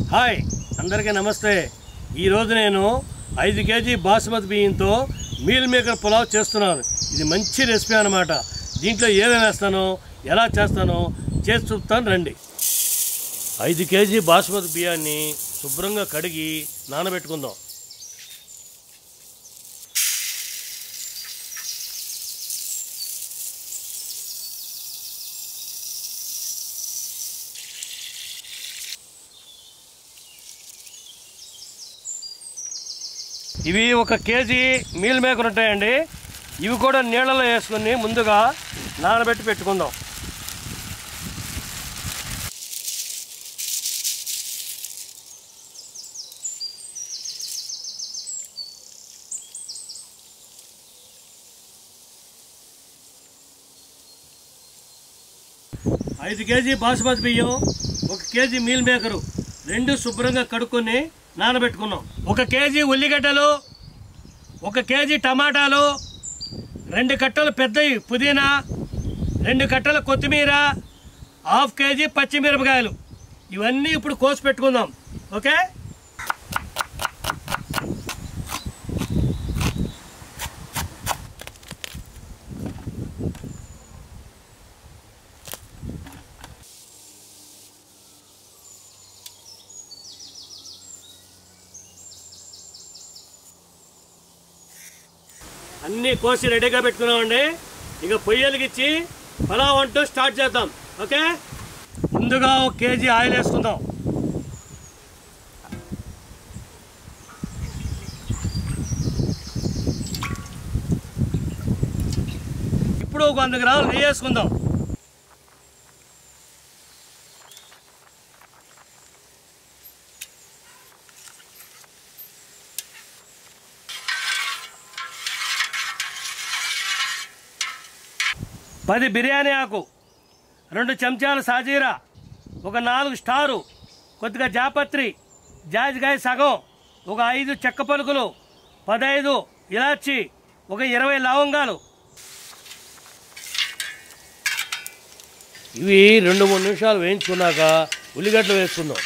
Hi అందరికీ నమస్తే ఈరోజు నేను ఐదు కేజీ బాస్మతి బియ్యంతో మీల్ మేకర్ పులావ్ చేస్తున్నాను ఇది మంచి రెసిపీ అనమాట దీంట్లో ఏమేమి వేస్తానో ఎలా చేస్తానో చేసి చూపుతాను రండి ఐదు కేజీ బాస్మతి బియ్యాన్ని శుభ్రంగా కడిగి నానబెట్టుకుందాం ఇవి ఒక కేజీ మీల్ మేకర్ ఉంటాయండి ఇవి కూడా నీళ్ళలో వేసుకొని ముందుగా నానబెట్టి పెట్టుకుందాం ఐదు కేజీ బాసుమతి బియ్యం ఒక కేజీ మీల్ మేకరు రెండు శుభ్రంగా కడుక్కొని నానబెట్టుకున్నాం ఒక కేజీ ఉల్లిగడ్డలు ఒక కేజీ టమాటాలు రెండు కట్టలు పెద్దవి పుదీనా రెండు కట్టలు కొత్తిమీర హాఫ్ కేజీ పచ్చిమిరపకాయలు ఇవన్నీ ఇప్పుడు కోసి పెట్టుకుందాం ఓకే అన్నీ కోసి రెడీగా పెట్టుకున్నామండి ఇక పొయ్యలకిచ్చి పలావ్ అంటూ స్టార్ట్ చేద్దాం ఓకే ముందుగా ఒక కేజీ ఆయిల్ వేసుకుందాం ఇప్పుడు ఒక వంద గ్రాములు నెయ్యి వేసుకుందాం పది బిర్యానీ ఆకు రెండు చెంచాలు సాజీరా ఒక నాలుగు స్టారు కొద్దిగా జాపత్రి జాజికాయ సగం ఒక ఐదు చెక్క పలుకులు పదైదు ఇలాచి ఒక ఇరవై లవంగాలు ఇవి రెండు మూడు నిమిషాలు వేయించుకున్నాక ఉల్లిగడ్డలు వేసుకుందాం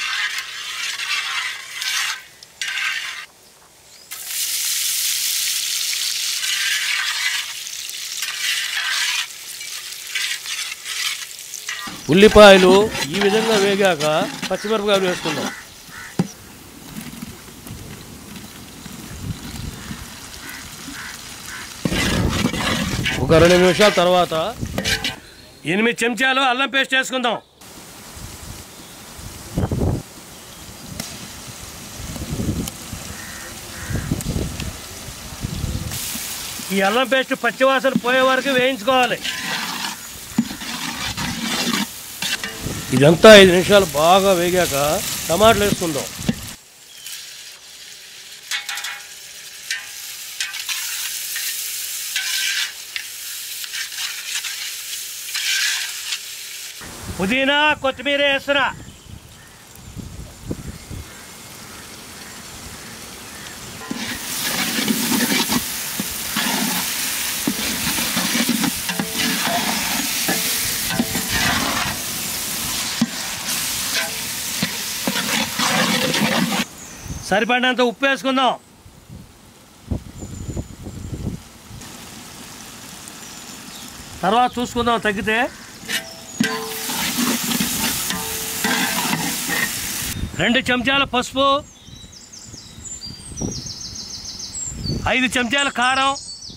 ఉల్లిపాయలు ఈ విధంగా వేగాక పచ్చిమిరపకాయలు వేసుకుందాం ఒక రెండు నిమిషాల తర్వాత ఎనిమిది చెంచాలు అల్లం పేస్ట్ వేసుకుందాం ఈ అల్లం పేస్ట్ పచ్చివాసన పోయే వరకు వేయించుకోవాలి ఇదంతా ఐదు నిమిషాలు బాగా వేగాక టమాటాలు వేసుకుందాం పుదీనా కొత్తిమీర వేస్తున్నా సరిపడినంత ఉప్పు వేసుకుందాం తర్వాత చూసుకుందాం తగ్గితే రెండు చెంచాల పసుపు ఐదు చెంచాల కారం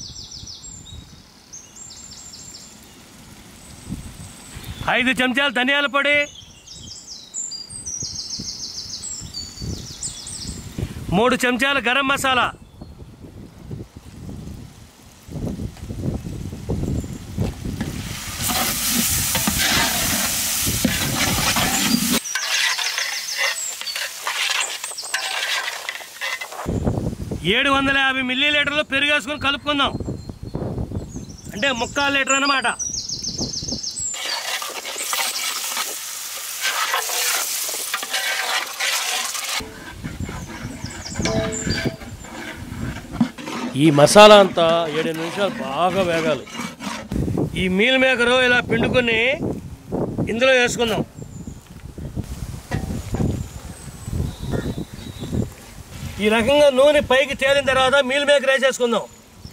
ఐదు చెంచాల ధనియాల పొడి మూడు చెంచాల గరం మసాలా ఏడు వందల యాభై మిల్లీ లీటర్లు పెరుగు వేసుకొని కలుపుకుందాం అంటే ముక్కాలు లీటర్ అన్నమాట ఈ మసాలా అంతా ఏడు నిమిషాలు బాగా వేగాలి ఈ మీల్ మేకరు ఇలా పిండుకొని ఇందులో వేసుకుందాం ఈ రకంగా నూనె పైకి తేలిన తర్వాత మీల్ మేకర్ వేసేసుకుందాం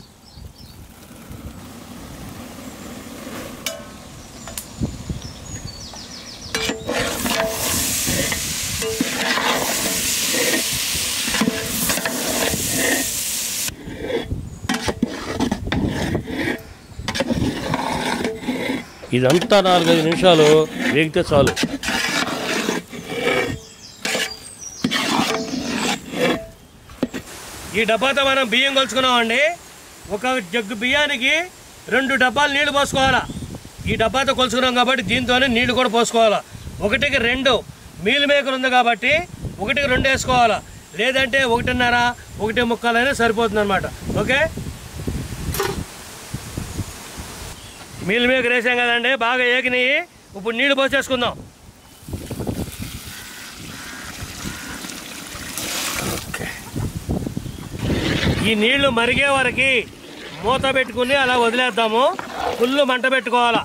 ఇదంతా నాలుగైదు నిమిషాలు వేగితే చాలు ఈ డబ్బాతో మనం బియ్యం కొలుచుకున్నామండి ఒక జగ్గు బియ్యానికి రెండు డబ్బాలు నీళ్లు పోసుకోవాలా ఈ డబ్బాతో కొలుచుకున్నాం కాబట్టి దీంతోనే నీళ్లు కూడా పోసుకోవాలా ఒకటికి రెండు మీల్ మేకర్ ఉంది కాబట్టి ఒకటికి రెండు వేసుకోవాలా లేదంటే ఒకటిన్నర ఒకటి ముక్కలైనా సరిపోతుంది అనమాట ఓకే మీల్ మేకర్ వేసాం కదండి బాగా ఏకినాయి ఇప్పుడు నీళ్లు పోసేసుకుందాం ఈ నీళ్లు మరిగే వరకు మూత పెట్టుకుని అలా వదిలేద్దాము ఫుల్ మంట పెట్టుకోవాలా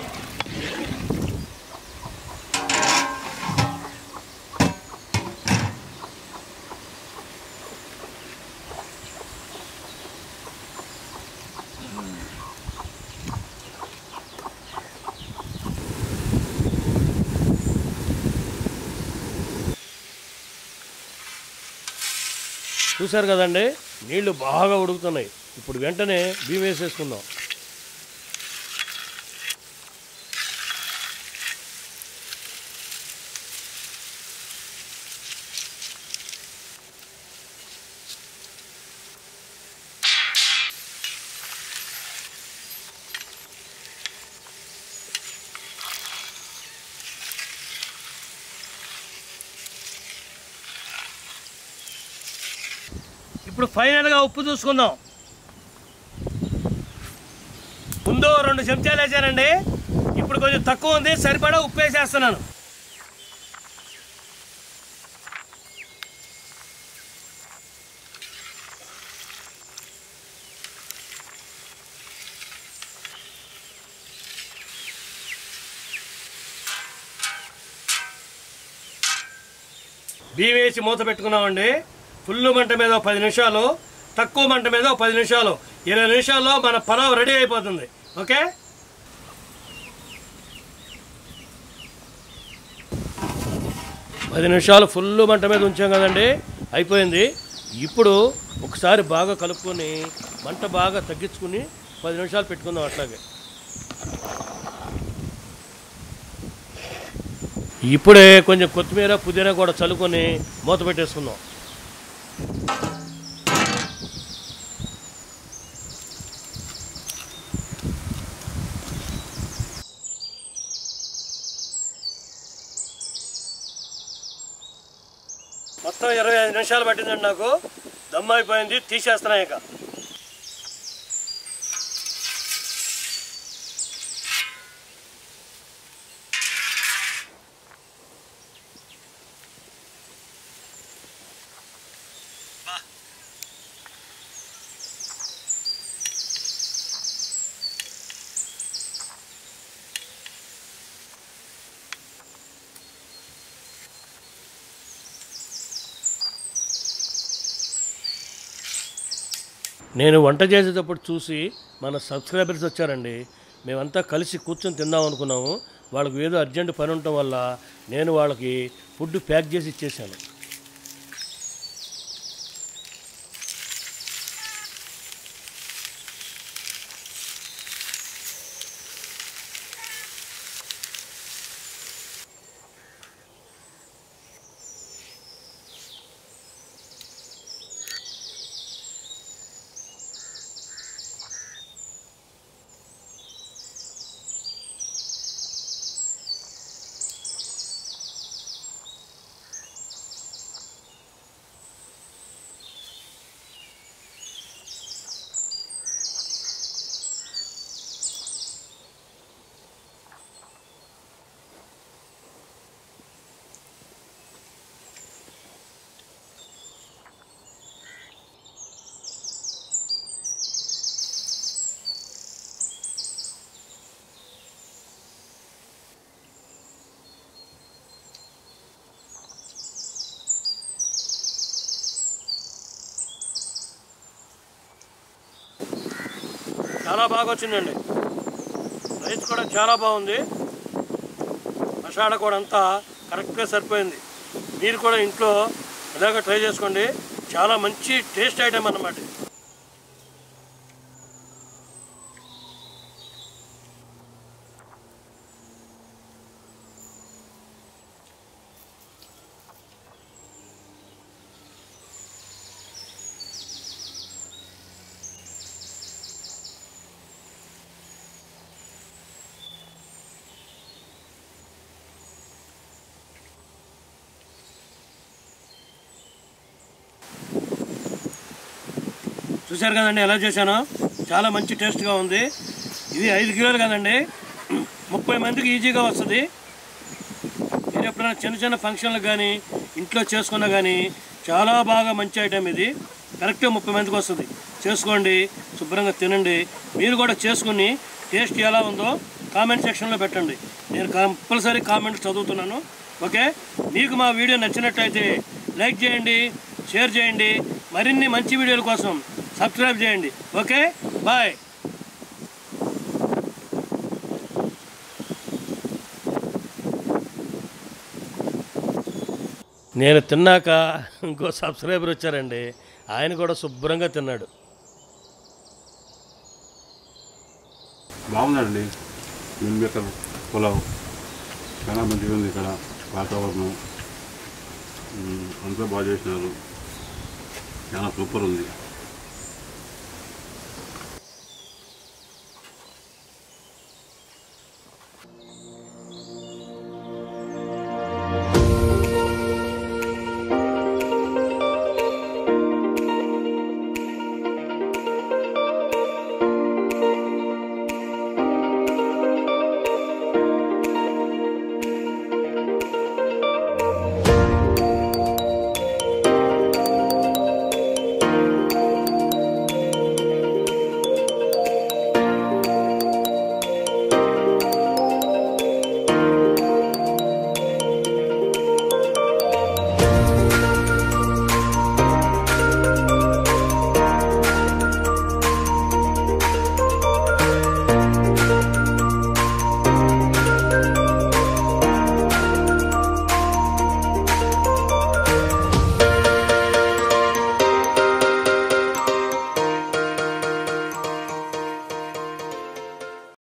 చూశారు కదండి నీళ్లు బాగా ఉడుకుతున్నాయి ఇప్పుడు వెంటనే బియ్యం వేసేసుకుందాం ఇప్పుడు ఫైనల్గా ఉప్పు చూసుకుందాం ముందు రెండు చెంచాలు వేసానండి ఇప్పుడు కొంచెం తక్కువ ఉంది సరిపడా ఉప్పు వేసేస్తున్నాను బియ్యం వేసి మూత పెట్టుకున్నామండి ఫుల్ మంట మీద ఒక పది నిమిషాలు తక్కువ మంట మీద ఒక పది నిమిషాలు ఇరవై నిమిషాల్లో మన పలావ్ రెడీ అయిపోతుంది ఓకే పది నిమిషాలు ఫుల్ మంట మీద ఉంచాం కదండి అయిపోయింది ఇప్పుడు ఒకసారి బాగా కలుపుకొని మంట బాగా తగ్గించుకుని పది నిమిషాలు పెట్టుకుందాం అట్లాగే ఇప్పుడే కొంచెం కొత్తిమీర పుదీనా కూడా చల్లుకొని మూత పెట్టేసుకుందాం మొత్తం ఇరవై ఐదు నిమిషాలు పట్టిందండి నాకు దమ్ అయిపోయింది తీసేస్తున్నా ఇక నేను వంట చేసేటప్పుడు చూసి మన సబ్స్క్రైబర్స్ వచ్చారండి మేమంతా కలిసి కూర్చొని తిందాం అనుకున్నాము వాళ్ళకి ఏదో అర్జెంట్ పని ఉండటం వల్ల నేను వాళ్ళకి ఫుడ్ ప్యాక్ చేసి ఇచ్చేసాను చాలా బాగా వచ్చిందండి రైస్ కూడా చాలా బాగుంది మసాలా కూడా అంతా కరెక్ట్గా సరిపోయింది మీరు కూడా ఇంట్లో ఇలాగ ట్రై చేసుకోండి చాలా మంచి టేస్ట్ ఐటమ్ అన్నమాట ఇది. చూశారు కదండి ఎలా చేశానో చాలా మంచి టేస్ట్గా ఉంది ఇది ఐదు కిలోలు కదండి ముప్పై మందికి ఈజీగా వస్తుంది మీరు ఎప్పుడైనా చిన్న చిన్న ఫంక్షన్లకు కానీ ఇంట్లో చేసుకున్నా కానీ చాలా బాగా మంచి ఐటెం ఇది కరెక్ట్గా ముప్పై మందికి వస్తుంది చేసుకోండి శుభ్రంగా తినండి మీరు కూడా చేసుకుని టేస్ట్ ఎలా ఉందో కామెంట్ సెక్షన్లో పెట్టండి నేను కంపల్సరీ కామెంట్స్ చదువుతున్నాను ఓకే మీకు మా వీడియో నచ్చినట్టయితే లైక్ చేయండి షేర్ చేయండి మరిన్ని మంచి వీడియోల కోసం సబ్స్క్రైబ్ చేయండి ఓకే బాయ్ నేను తిన్నాక ఇంకో సబ్స్క్రైబర్ వచ్చారండి ఆయన కూడా శుభ్రంగా తిన్నాడు బాగుందండి మిల్ మేకర్ పులావ్ చాలా మంచిగా ఉంది ఇక్కడ వాతావరణం ఉమ్, అంతా బాగా చేసినారు చాలా సూపర్ ఉంది